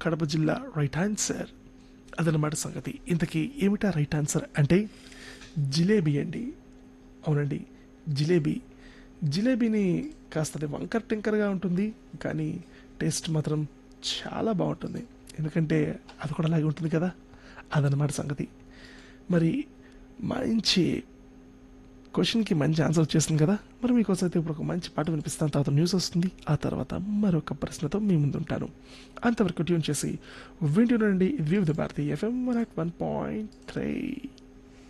కడప జిల్లా right answer అదనమాట సంగతి ఇంతకీ ఏమిటా రైట్ ఆన్సర్ అంటే జిలేబీ అండి అవునండి జిలేబీ జిలేబీని కాస్త అది వంకర్ టింకర్గా ఉంటుంది కానీ టేస్ట్ మాత్రం చాలా బాగుంటుంది ఎందుకంటే అది కూడా అలాగే ఉంటుంది కదా అదనమాట సంగతి మరి మంచి క్వశ్చన్కి మంచి ఆన్సర్ వచ్చేసింది కదా మరి మీకోసం అయితే ఇప్పుడు ఒక మంచి పాట వినిపిస్తాను తర్వాత న్యూస్ వస్తుంది ఆ తర్వాత మరొక ప్రశ్నతో మీ ముందు ఉంటాను అంతవరకు ట్యూన్ చేసి వింటూనండి Vividh Bharati FM one at one point three